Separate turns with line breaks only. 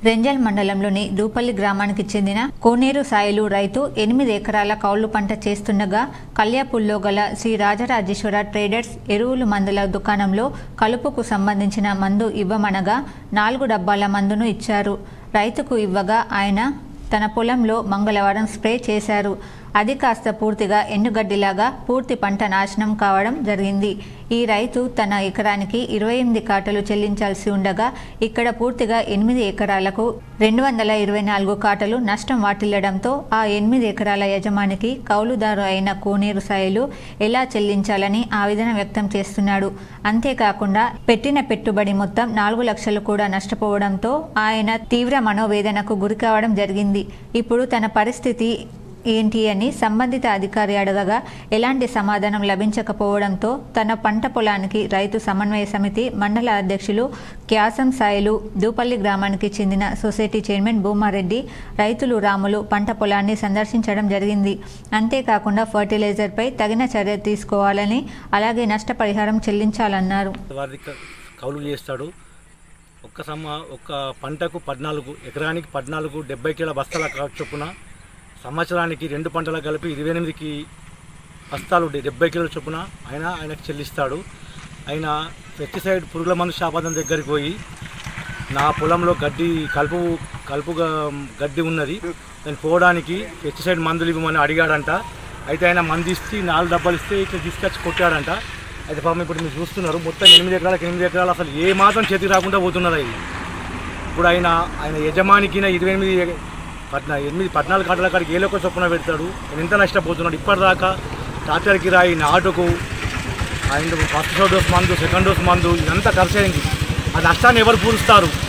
రెంజల్ మండలంలోని దూపల్లి గ్రామానికి చెందిన కోనేరు సాయిలు రైతు ఎనిమిది ఎకరాల కౌలు పంట చేస్తుండగా కల్యాపుల్లో గల శ్రీ రాజరాజేశ్వర ట్రేడర్స్ ఎరువులు మందుల దుకాణంలో కలుపుకు సంబంధించిన మందు ఇవ్వమనగా నాలుగు డబ్బాల మందును ఇచ్చారు రైతుకు ఇవ్వగా ఆయన తన పొలంలో మంగళవారం స్ప్రే చేశారు అది కాస్త పూర్తిగా ఎండుగడ్డిలాగా పూర్తి పంట నాశనం కావడం జరిగింది ఈ రైతు తన ఎకరానికి ఇరవై ఎనిమిది కాటలు చెల్లించాల్సి ఉండగా ఇక్కడ పూర్తిగా ఎనిమిది ఎకరాలకు రెండు వందల ఇరవై నాలుగు కాటలు నష్టం వాటిల్లడంతో ఆ ఎనిమిది ఎకరాల యజమానికి కౌలుదారు అయిన కోనేరు సాయిలు ఎలా చెల్లించాలని ఆవేదన వ్యక్తం చేస్తున్నాడు అంతేకాకుండా పెట్టిన పెట్టుబడి మొత్తం నాలుగు లక్షలు కూడా నష్టపోవడంతో ఆయన తీవ్ర మనోవేదనకు గురికావడం జరిగింది ఇప్పుడు తన పరిస్థితి ఏంటి అని సంబంధిత అధికారి అడగగా ఎలాంటి సమాధానం లభించకపోవడంతో తన పంట పొలానికి రైతు సమన్వయ సమితి మండల అధ్యక్షులు క్యాసం సాయిలు దూపల్లి గ్రామానికి చెందిన సొసైటీ చైర్మన్ భూమారెడ్డి రైతులు రాములు పంట పొలాన్ని సందర్శించడం జరిగింది అంతేకాకుండా ఫర్టిలైజర్పై తగిన చర్య తీసుకోవాలని అలాగే నష్టపరిహారం చెల్లించాలన్నారు
వారి క- కౌలు చేస్తాడు ఒక్క సమ ఒక్క పంటకు పద్నాలుగు ఎకరానికి పద్నాలుగు డెబ్బై కిలో బస్తాల కా- చొప్పున సంవత్సరానికి రెండు పంటలు కలిపి ఇరవై ఎనిమిదికి బస్తాలు డె- డెబ్బై కిలోల చొప్పున ఆయన ఆయనకు చెల్లిస్తాడు ఆయన పెస్టిసైడ్ పురుగుల మందు శాపాదం దగ్గరికి పోయి నా పొలంలో గడ్డి కలుపు కలుపుగా గడ్డి ఉన్నది దాన్ని పోవడానికి పెస్టిసైడ్ మందులు ఇవ్వమని అడిగాడంట అయితే ఆయన మందు ఇస్తే నాలుగు డబ్బాలు ఇస్తే ఇట్లా తీసుకొచ్చి కొట్టాడంట అయితే పాపం ఇప్పుడు మీరు చూస్తున్నారు మొత్తం ఎనిమిది ఎకరాలకు ఎనిమిది ఎకరాలు అసలు ఏ మాత్రం చేతికి రాకుండా పోతున్నది ఇది ఇప్పుడు ఆయన ఆయన యజమానికి ఇరవై ఎనిమిది పద్నా ఎనిమిది పద్నాలుగు గంటల కాడికి ఏ లోక చొప్పున పెడతాడు ఆయన ఎంత నష్టపోతున్నాడు ఇప్పటిదాకా ట్రాక్టర్ కిరాయి నాటుకు అండ్ ఫస్ట్ డోస్ మందు సెకండ్ డోస్ మందు ఇదంతా ఖర్చు అయింది ఆ నష్టాన్ని ఎవరు పూరుస్తారు